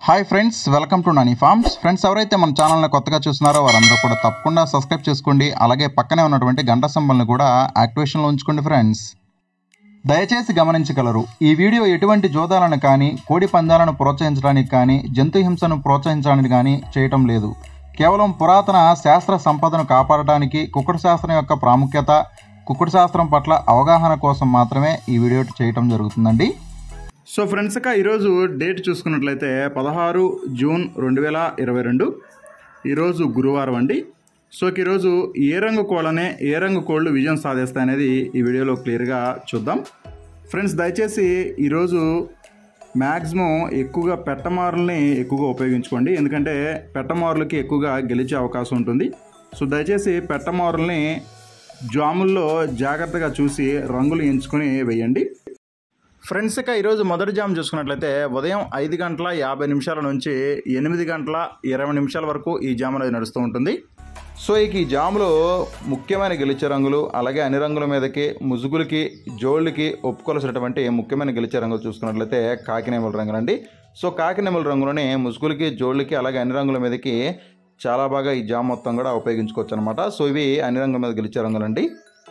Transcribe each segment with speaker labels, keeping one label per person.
Speaker 1: hi friends welcome to Nani farms friends ఎవరైతే మన ఛానల్ని కొత్తగా చూస్తున్నారో వారందరూ కూడా తప్పకుండా సబ్స్క్రైబ్ చేసుకోండి అలాగే పక్కనే ఉన్నటువంటి గంట సింబల్ని కూడా యాక్టివేషన్లో ఉంచుకోండి ఫ్రెండ్స్ దయచేసి గమనించగలరు ఈ వీడియో ఎటువంటి జోదాలను కానీ కోడి పందాలను ప్రోత్సహించడానికి కానీ జంతు హింసను ప్రోత్సహించడానికి కానీ చేయటం లేదు కేవలం పురాతన శాస్త్ర సంపదను కాపాడటానికి కుక్కుడు శాస్త్రం యొక్క ప్రాముఖ్యత కుక్కుడు శాస్త్రం పట్ల అవగాహన కోసం మాత్రమే ఈ వీడియో చేయటం జరుగుతుందండి
Speaker 2: సో ఫ్రెండ్స్ ఇక ఈరోజు డేట్ చూసుకున్నట్లయితే పదహారు జూన్ రెండు వేల ఇరవై రెండు ఈరోజు గురువారం అండి సో ఇక ఈరోజు ఏ రంగు కోళ్ళనే ఏ రంగు కోళ్ళు విజయం సాధిస్తాయనేది ఈ వీడియోలో క్లియర్గా చూద్దాం ఫ్రెండ్స్ దయచేసి ఈరోజు మ్యాక్సిమం ఎక్కువగా పెట్టమారుల్ని ఎక్కువగా ఉపయోగించుకోండి ఎందుకంటే పెట్టమారులకి ఎక్కువగా గెలిచే అవకాశం ఉంటుంది సో దయచేసి పెట్టమారుల్ని జాముల్లో జాగ్రత్తగా చూసి రంగులు ఎంచుకొని వేయండి ఫ్రెండ్స్ ఇక ఈరోజు మొదటి జామ్ చూసుకున్నట్లయితే ఉదయం ఐదు గంటల యాభై నిమిషాల నుంచి ఎనిమిది గంటల ఇరవై నిమిషాల వరకు ఈ జామ్ అనేది నడుస్తూ ఉంటుంది సో ఇక ఈ జాములో ముఖ్యమైన గెలిచే రంగులు అలాగే అన్ని రంగుల మీదకి ముసుగులకి జోళ్ళకి ఒప్పుకోవాల్సినటువంటి ముఖ్యమైన గెలిచే రంగులు చూసుకున్నట్లయితే కాకినేమల రంగులండి సో కాకినేమల రంగులోనే ముసుగులకి జోళ్ళకి అలాగే అన్ని రంగుల మీదకి చాలా బాగా ఈ జామ్ మొత్తం కూడా ఉపయోగించుకోవచ్చు అనమాట సో ఇవి అన్ని రంగుల మీద గెలిచే రంగులండి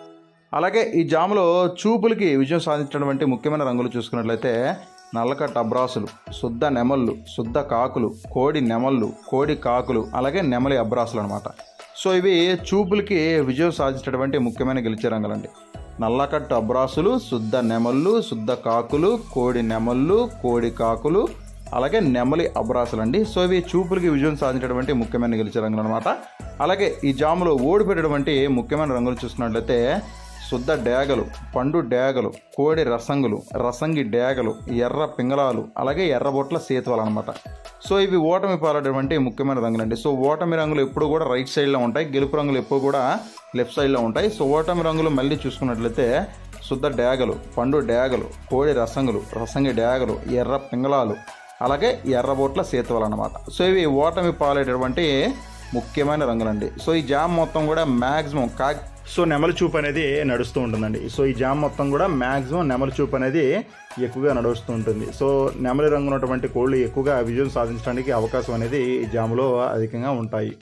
Speaker 2: అలాగే ఈ జాములో చూపులకి విజయం సాధించినటువంటి ముఖ్యమైన రంగులు చూసుకున్నట్లయితే నల్లకట్ట అబ్రాసులు శుద్ధ నెమళ్ళు శుద్ధ కాకులు కోడి నెమళ్ళు కోడి కాకులు అలాగే నెమలి అబ్రాసులు అనమాట సో ఇవి చూపులకి విజయం సాధించినటువంటి ముఖ్యమైన గెలిచే రంగులండి నల్లకట్టు అబ్రాసులు శుద్ధ నెమళ్ళు శుద్ధ కాకులు కోడి నెమళ్ళు కోడి కాకులు అలాగే నెమలి అబ్రాసులు అండి సో ఇవి చూపులకి విజయం సాధించినటువంటి ముఖ్యమైన గెలిచే రంగులు అనమాట అలాగే ఈ జాములో ఓడిపెట్టటువంటి ముఖ్యమైన రంగులు చూసుకున్నట్లయితే శుద్ధ డేగలు పండు డేగలు కోడి రసంగులు రసంగి డేగలు ఎర్ర పింగళాలు అలాగే ఎర్రబొట్ల సేతువాలు అనమాట సో ఇవి ఓటమి పాలటువంటి ముఖ్యమైన రంగులండి సో ఓటమి రంగులు ఎప్పుడు కూడా రైట్ సైడ్లో ఉంటాయి గెలుపు రంగులు ఎప్పుడు కూడా లెఫ్ట్ సైడ్లో ఉంటాయి సో ఓటమి రంగులు మళ్ళీ చూసుకున్నట్లయితే శుద్ధ డేగలు పండు డేగలు కోడి రసంగులు రసంగి డేగలు ఎర్ర పింగళాలు అలాగే ఎర్రబొట్ల సేతువాలు అనమాట సో ఇవి ఓటమి పాలేటటువంటి ముఖ్యమైన రంగులండి సో ఈ జామ్ మొత్తం కూడా మ్యాక్సిమం కా సో నెమలి చూపు అనేది నడుస్తూ ఉంటుందండి సో ఈ జామ్ మొత్తం కూడా మ్యాక్సిమం నెమలి చూపు అనేది ఎక్కువగా నడుస్తూ ఉంటుంది సో నెమలి రంగు ఉన్నటువంటి కోళ్ళు ఎక్కువగా విజయం సాధించడానికి అవకాశం అనేది ఈ జాములో అధికంగా ఉంటాయి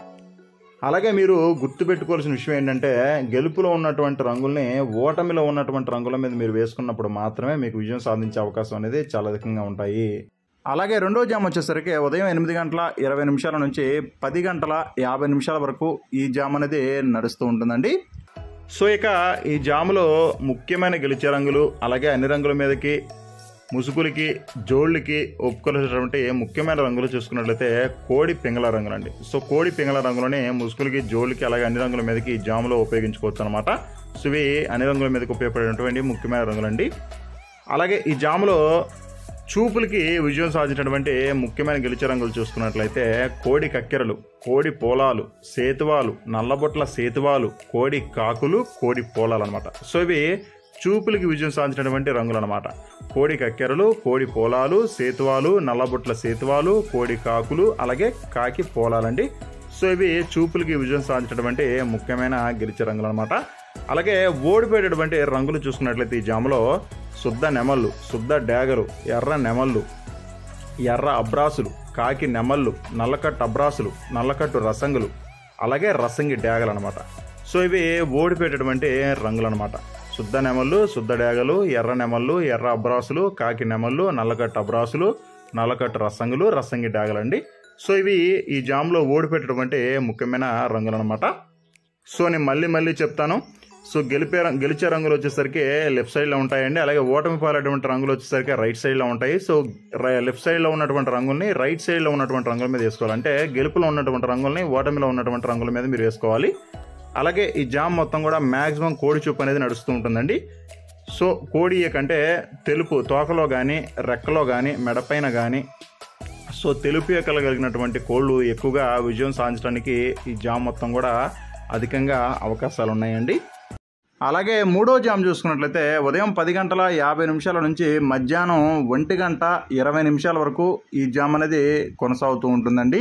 Speaker 2: అలాగే మీరు గుర్తుపెట్టుకోవాల్సిన విషయం ఏంటంటే గెలుపులో ఉన్నటువంటి రంగుల్ని ఓటమిలో ఉన్నటువంటి రంగుల మీద మీరు వేసుకున్నప్పుడు మాత్రమే మీకు విజయం సాధించే అవకాశం అనేది చాలా అధికంగా ఉంటాయి అలాగే రెండో జామ్ వచ్చేసరికి ఉదయం ఎనిమిది గంటల ఇరవై నిమిషాల నుంచి పది గంటల యాభై నిమిషాల వరకు ఈ జామ్ అనేది నడుస్తూ ఉంటుందండి సో ఇక ఈ జాములో ముఖ్యమైన గెలిచే రంగులు అలాగే అన్ని రంగుల మీదకి ముసుగులకి జోళ్ళకి ఒప్పుకోలేటువంటి ముఖ్యమైన రంగులు చూసుకున్నట్లయితే కోడి పింగళ రంగులండి సో కోడి పింగళ రంగులని ముసుగులకి జోళ్ళకి అలాగే అన్ని రంగుల మీదకి ఈ జాములో ఉపయోగించుకోవచ్చు అనమాట సో ఇవి అన్ని రంగుల మీదకి ఉపయోగపడేటువంటి ముఖ్యమైన రంగులండి అలాగే ఈ జాములో చూపులకి విజయం సాధించినటువంటి ముఖ్యమైన గెలిచే రంగులు చూసుకున్నట్లయితే కోడి కక్కెరలు కోడి పోలాలు సేతువాలు నల్లబొట్ల సేతువాలు కోడి కాకులు కోడి పోలాలు అనమాట సో ఇవి చూపులకి విజయం సాధించినటువంటి రంగులు అనమాట కోడి కక్కెరలు కోడి పోలాలు సేతువాలు నల్లబొట్ల సేతువాలు కోడి కాకులు అలాగే కాకి పోలాలండి సో ఇవి చూపులకి విజయం సాధించినటువంటి ముఖ్యమైన గెలిచే రంగులు అనమాట అలాగే ఓడిపోయేటటువంటి రంగులు చూసుకున్నట్లయితే ఈ జాములో శుద్ధ నెమళ్ళు శుద్ధ డేగరు ఎర్ర నెమళ్ళు ఎర్ర అబ్రాసులు కాకి నెమళ్ళు నల్లకట్టు అబ్రాసులు నల్లకట్టు రసంగులు అలాగే రసంగి డేగలు అనమాట సో ఇవి ఓడిపోయేటటువంటి రంగులు అనమాట శుద్ధ నెమళ్ళు శుద్ధ డేగలు ఎర్ర నెమళ్ళు ఎర్ర అబ్రాసులు కాకి నెమళ్ళు నల్లకట్టు అబ్రాసులు నల్లకట్టు రసంగులు రసంగి డేగలండి సో ఇవి ఈ జామ్లో ఓడిపెట్టేటువంటి ముఖ్యమైన రంగులు అనమాట సో నేను మళ్ళీ మళ్ళీ చెప్తాను సో గెలిపే రం- గెలిచే రంగులు వచ్చేసరికి లెఫ్ట్ సైడ్లో ఉంటాయండి అలాగే ఓటమి పాలేటువంటి రంగులు వచ్చేసరికి రైట్ సైడ్లో ఉంటాయి సో రై- లెఫ్ట్ సైడ్లో ఉన్నటువంటి రంగుల్ని రైట్ సైడ్లో ఉన్నటువంటి రంగుల మీద వేసుకోవాలి అంటే గెలుపులో ఉన్నటువంటి రంగుల్ని ఓటమిలో ఉన్నటువంటి రంగుల మీద మీరు వేసుకోవాలి అలాగే ఈ జామ్ మొత్తం కూడా మ్యాక్సిమం కోడి చూపు అనేది నడుస్తూ ఉంటుందండి సో కోడి కంటే తెలుపు తోకలో కానీ రెక్కలో కానీ మెడపైన కానీ సో తెలుపు ఎక్కలు కలిగినటువంటి కోళ్ళు ఎక్కువగా విజయం సాధించడానికి ఈ జామ్ మొత్తం కూడా అధికంగా అవకాశాలు ఉన్నాయండి అలాగే మూడో జామ్ చూసుకున్నట్లయితే ఉదయం పది గంటల యాభై నిమిషాల నుంచి మధ్యాహ్నం ఒంటి గంట ఇరవై నిమిషాల వరకు ఈ జామ్ అనేది కొనసాగుతూ ఉంటుందండి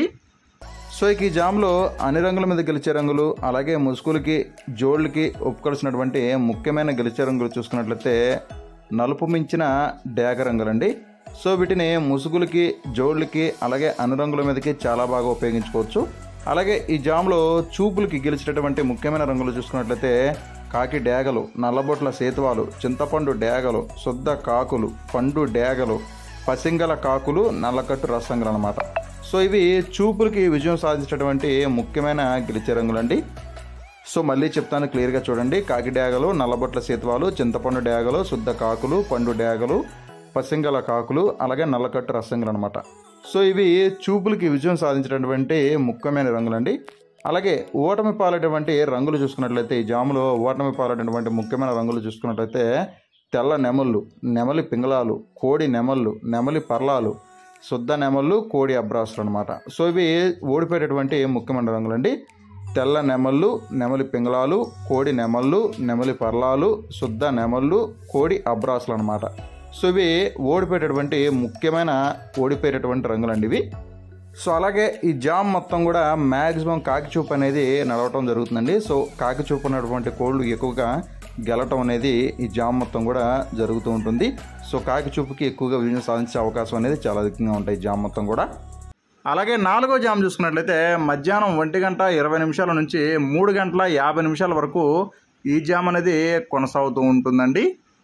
Speaker 2: సో ఇక ఈ జామ్లో అన్ని రంగుల మీద గెలిచే రంగులు అలాగే ముసుగులకి జోళ్ళకి ఒప్పుకొలిసినటువంటి ముఖ్యమైన గెలిచే రంగులు చూసుకున్నట్లయితే నలుపు మించిన డేగ రంగులండి
Speaker 1: సో వీటిని ముసుగులకి జోళ్ళకి అలాగే అనురంగుల మీదకి చాలా బాగా ఉపయోగించుకోవచ్చు అలాగే ఈ జామ్లో చూపులకి గెలిచేటటువంటి ముఖ్యమైన రంగులు చూసుకున్నట్లయితే కాకి డేగలు నల్లబొట్ల సేతువాలు చింతపండు డేగలు శుద్ధ కాకులు పండు డేగలు పసింగల కాకులు నల్లకట్టు రసంగులు అనమాట సో ఇవి చూపులకి విజయం సాధించేటటువంటి ముఖ్యమైన గెలిచే రంగులండి సో మళ్ళీ చెప్తాను క్లియర్గా చూడండి కాకి డేగలు నల్లబొట్ల సేతువాలు చింతపండు డేగలు శుద్ధ కాకులు పండు డేగలు పసింగల కాకులు అలాగే నల్లకట్టు రసంగులు అనమాట సో ఇవి చూపులకి విజయం సాధించినటువంటి ముఖ్యమైన రంగులండి అలాగే ఓటమి పాలటువంటి రంగులు చూసుకున్నట్లయితే ఈ జాములో ఓటమి పాలటువంటి ముఖ్యమైన రంగులు చూసుకున్నట్లయితే తెల్ల నెమళ్ళు నెమలి పింగళాలు కోడి నెమళ్ళు నెమలి పర్లాలు శుద్ధ నెమళ్ళు కోడి అబ్రాసులు అనమాట సో ఇవి ఓడిపోయేటటువంటి ముఖ్యమైన రంగులండి తెల్ల నెమళ్ళు నెమలి పింగళాలు కోడి నెమళ్ళు నెమలి పర్లాలు శుద్ధ నెమళ్ళు కోడి అబ్రాసులు అనమాట సో ఇవి ఓడిపోయేటటువంటి ముఖ్యమైన ఓడిపోయేటటువంటి రంగులండి ఇవి సో అలాగే ఈ జామ్ మొత్తం కూడా మ్యాక్సిమం కాకి చూపు అనేది నడవటం జరుగుతుందండి సో కాకి చూపు ఉన్నటువంటి కోళ్ళు ఎక్కువగా గెలటం అనేది ఈ జామ్ మొత్తం కూడా జరుగుతూ ఉంటుంది సో కాకి చూపుకి ఎక్కువగా విజయం సాధించే అవకాశం అనేది చాలా అధికంగా ఉంటాయి ఈ జామ్ మొత్తం కూడా
Speaker 2: అలాగే నాలుగో జామ్ చూసుకున్నట్లయితే మధ్యాహ్నం ఒంటి గంట ఇరవై నిమిషాల నుంచి మూడు గంటల యాభై నిమిషాల వరకు ఈ జామ్ అనేది కొనసాగుతూ ఉంటుందండి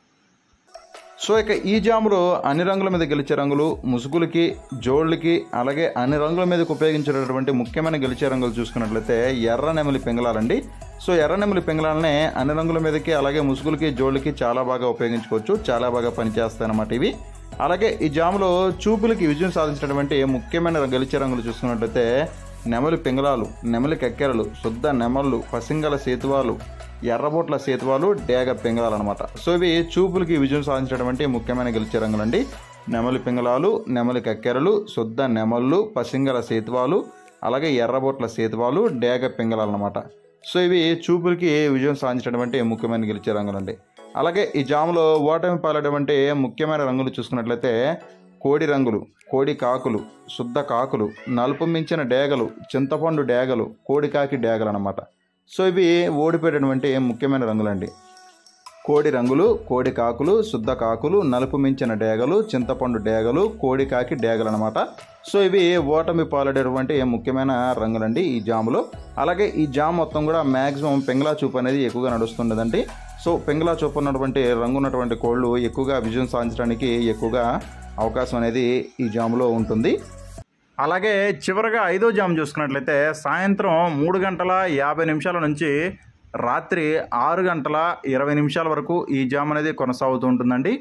Speaker 1: సో ఇక ఈ జాములో అన్ని రంగుల మీద గెలిచే రంగులు ముసుగులకి జోళ్ళకి అలాగే అన్ని రంగుల మీదకి ఉపయోగించేటటువంటి ముఖ్యమైన గెలిచే రంగులు చూసుకున్నట్లయితే ఎర్ర నెమలి పింగళాలండి సో ఎర్ర నెమలి పింగళాలనే అన్ని రంగుల మీదకి అలాగే ముసుగులకి జోళ్ళకి చాలా బాగా ఉపయోగించుకోవచ్చు చాలా బాగా పనిచేస్తాయి అన్నమాట ఇవి అలాగే ఈ జాములో చూపులకి విజయం సాధించినటువంటి ముఖ్యమైన గెలిచే రంగులు చూసుకున్నట్లయితే నెమలి పింగళాలు నెమలి కక్కెరలు శుద్ధ నెమళ్ళు పసింగల సేతువాలు ఎర్రబొట్ల సేతువాలు డేగ పింగళాలు అనమాట సో ఇవి చూపులకి విజయం సాధించినటువంటి ముఖ్యమైన గెలిచే రంగులండి నెమలి పింగళాలు నెమలి కక్కెరలు శుద్ధ నెమళ్ళు పసింగల సేతువాలు అలాగే ఎర్రబొట్ల సేతువాలు డేగ పింగళాలు అనమాట సో ఇవి చూపులకి విజయం సాధించినటువంటి ముఖ్యమైన గెలిచే రంగులండి అలాగే ఈ జాములో ఓటమి పాలటువంటి ముఖ్యమైన రంగులు చూసుకున్నట్లయితే కోడి రంగులు కోడి కాకులు శుద్ధ కాకులు నలుపు మించిన డేగలు చింతపండు డేగలు కోడి కాకి డేగలు అనమాట సో ఇవి ఓడిపోయేటటువంటి ముఖ్యమైన రంగులండి కోడి రంగులు కోడి కాకులు శుద్ధ కాకులు నలుపు మించిన డేగలు చింతపండు డేగలు కోడి కాకి డేగలు అనమాట సో ఇవి ఓటమి పాలడేటువంటి ముఖ్యమైన రంగులండి ఈ జాములో అలాగే ఈ జామ్ మొత్తం కూడా మ్యాక్సిమం పెంగళా చూపు అనేది ఎక్కువగా నడుస్తుండదండి సో పెంగళా చూపు ఉన్నటువంటి రంగు ఉన్నటువంటి కోళ్ళు ఎక్కువగా విజయం సాధించడానికి ఎక్కువగా అవకాశం అనేది ఈ జాములో ఉంటుంది
Speaker 2: అలాగే చివరగా ఐదో జామ్ చూసుకున్నట్లయితే సాయంత్రం మూడు గంటల యాభై నిమిషాల నుంచి రాత్రి ఆరు గంటల ఇరవై నిమిషాల వరకు ఈ జామ్ అనేది కొనసాగుతూ ఉంటుందండి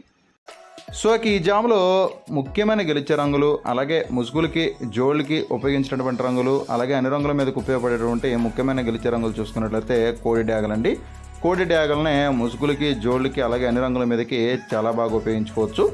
Speaker 1: సో ఇక ఈ జాములో ముఖ్యమైన గెలిచే రంగులు అలాగే ముసుగులకి జోళ్ళకి ఉపయోగించినటువంటి రంగులు అలాగే అన్ని రంగుల మీదకి ఉపయోగపడేటువంటి ముఖ్యమైన గెలిచే రంగులు చూసుకున్నట్లయితే కోడి డ్యాగలండి కోడి డ్యాగల్ని ముసుగులకి జోళ్ళకి అలాగే అన్ని రంగుల మీదకి చాలా బాగా ఉపయోగించుకోవచ్చు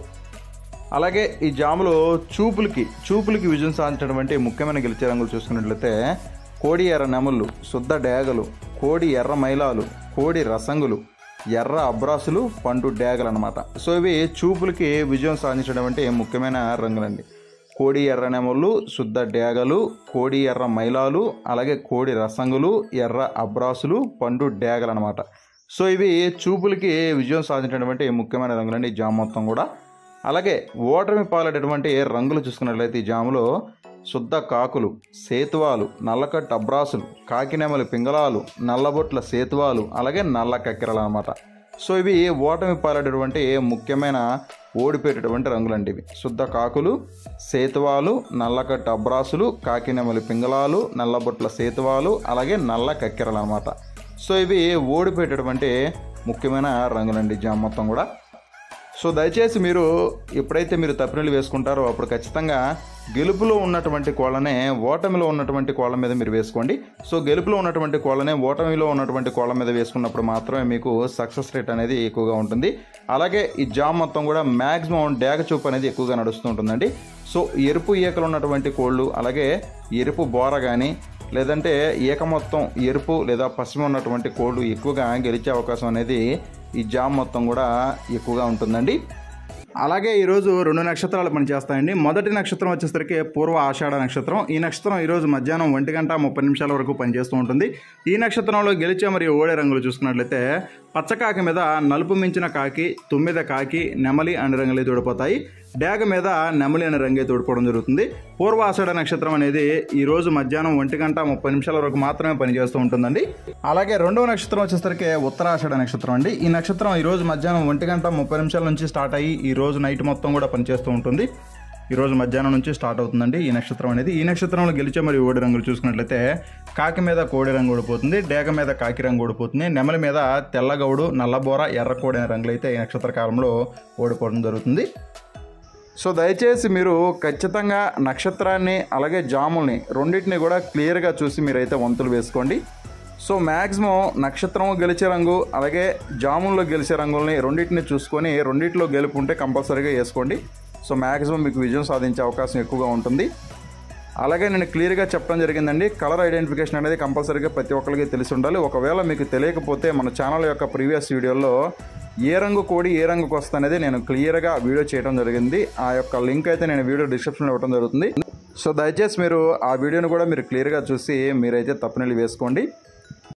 Speaker 1: అలాగే ఈ జాములో చూపులకి చూపులకి విజయం సాధించినటువంటి ముఖ్యమైన గెలిచే రంగులు చూసుకున్నట్లయితే కోడి ఎర్ర నెమళ్ళు శుద్ధ డేగలు కోడి ఎర్ర మైలాలు కోడి రసంగులు ఎర్ర అబ్రాసులు పండు డేగలు అనమాట సో ఇవి చూపులకి విజయం సాధించినటువంటి ముఖ్యమైన రంగులండి కోడి ఎర్ర నెమళ్ళు శుద్ధ డేగలు కోడి ఎర్ర మైలాలు అలాగే కోడి రసంగులు ఎర్ర అబ్రాసులు పండు డేగలు అనమాట సో ఇవి చూపులకి విజయం సాధించినటువంటి ముఖ్యమైన రంగులండి ఈ జామ్ మొత్తం కూడా అలాగే ఓటమి పాలేటటువంటి రంగులు చూసుకున్నట్లయితే ఈ జాములో శుద్ధ కాకులు సేతువాలు నల్లకట్టు అబ్రాసులు కాకినెమలి పింగళాలు నల్లబొట్ల సేతువాలు అలాగే నల్ల కక్కెరలు అనమాట సో ఇవి ఓటమి పాలేటటువంటి ముఖ్యమైన ఓడిపోయేటటువంటి రంగులండి ఇవి శుద్ధ కాకులు సేతువాలు నల్లకట్టు అబ్రాసులు కాకినెమలి పింగళాలు నల్లబొట్ల సేతువాలు అలాగే నల్ల కక్కెరలు అనమాట సో ఇవి ఓడిపోయేటటువంటి ముఖ్యమైన రంగులండి ఈ జామ్ మొత్తం కూడా సో దయచేసి మీరు ఎప్పుడైతే మీరు తప్పినీళ్ళు వేసుకుంటారో అప్పుడు ఖచ్చితంగా గెలుపులో ఉన్నటువంటి కోళ్ళనే ఓటమిలో ఉన్నటువంటి కోళ్ళ మీద మీరు వేసుకోండి సో గెలుపులో ఉన్నటువంటి కోళ్ళనే ఓటమిలో ఉన్నటువంటి కోళ్ళ మీద వేసుకున్నప్పుడు మాత్రమే మీకు సక్సెస్ రేట్ అనేది ఎక్కువగా ఉంటుంది అలాగే ఈ జామ్ మొత్తం కూడా మ్యాక్సిమం డ్యాగ చూపు అనేది ఎక్కువగా నడుస్తూ ఉంటుందండి సో ఎరుపు ఈకలు ఉన్నటువంటి కోళ్ళు అలాగే ఎరుపు బోర కానీ లేదంటే ఈక మొత్తం ఎరుపు లేదా పసుపు ఉన్నటువంటి కోళ్ళు ఎక్కువగా గెలిచే అవకాశం అనేది ఈ జామ్ మొత్తం కూడా ఎక్కువగా ఉంటుందండి
Speaker 2: అలాగే ఈరోజు రెండు నక్షత్రాలు పనిచేస్తాయండి మొదటి నక్షత్రం వచ్చేసరికి పూర్వ ఆషాఢ నక్షత్రం ఈ నక్షత్రం ఈరోజు మధ్యాహ్నం ఒంటి గంట ముప్పై నిమిషాల వరకు పనిచేస్తూ ఉంటుంది ఈ నక్షత్రంలో గెలిచే మరియు ఓడే రంగులు చూసుకున్నట్లయితే పచ్చకాకి మీద నలుపు మించిన కాకి తుమ్మిద కాకి నెమలి అన్ని రంగులు దూడిపోతాయి డేగ మీద నెమలి అనే రంగు అయితే ఓడిపోవడం జరుగుతుంది పూర్వాషాఢ నక్షత్రం అనేది ఈ రోజు మధ్యాహ్నం ఒంటి గంట ముప్పై నిమిషాల వరకు మాత్రమే పనిచేస్తూ ఉంటుందండి అలాగే రెండవ నక్షత్రం వచ్చేసరికి ఉత్తరాషాఢ నక్షత్రం అండి ఈ నక్షత్రం ఈ రోజు మధ్యాహ్నం ఒంటి గంట ముప్పై నిమిషాల నుంచి స్టార్ట్ అయ్యి ఈ రోజు నైట్ మొత్తం కూడా పనిచేస్తూ ఉంటుంది ఈ రోజు మధ్యాహ్నం నుంచి స్టార్ట్ అవుతుందండి ఈ నక్షత్రం అనేది ఈ నక్షత్రంలో గెలిచే మరియు ఓడి రంగులు చూసుకున్నట్లయితే కాకి మీద కోడి రంగు ఓడిపోతుంది డేగ మీద కాకి రంగు ఓడిపోతుంది నెమలి మీద తెల్లగౌడు నల్లబోర ఎర్రకోడి అనే రంగులు అయితే ఈ నక్షత్ర కాలంలో ఓడిపోవడం జరుగుతుంది సో దయచేసి మీరు ఖచ్చితంగా నక్షత్రాన్ని అలాగే జాముల్ని రెండింటిని కూడా క్లియర్గా చూసి మీరైతే వంతులు వేసుకోండి సో మ్యాక్సిమం నక్షత్రం గెలిచే రంగు అలాగే జాముల్లో గెలిచే రంగుల్ని రెండింటిని చూసుకొని రెండింటిలో గెలుపు ఉంటే కంపల్సరీగా వేసుకోండి సో మ్యాక్సిమం మీకు విజయం సాధించే అవకాశం ఎక్కువగా ఉంటుంది అలాగే నేను క్లియర్గా చెప్పడం జరిగిందండి కలర్ ఐడెంటిఫికేషన్ అనేది కంపల్సరీగా ప్రతి ఒక్కరికి తెలిసి ఉండాలి ఒకవేళ మీకు తెలియకపోతే మన ఛానల్ యొక్క ప్రీవియస్ వీడియోలో ఏ రంగు కోడి ఏ రంగుకి వస్తుంది అనేది నేను క్లియర్గా వీడియో చేయడం జరిగింది ఆ యొక్క లింక్ అయితే నేను వీడియో డిస్క్రిప్షన్లో ఇవ్వడం జరుగుతుంది సో దయచేసి మీరు ఆ వీడియోని కూడా మీరు క్లియర్గా చూసి మీరైతే తప్పనిల్లి వేసుకోండి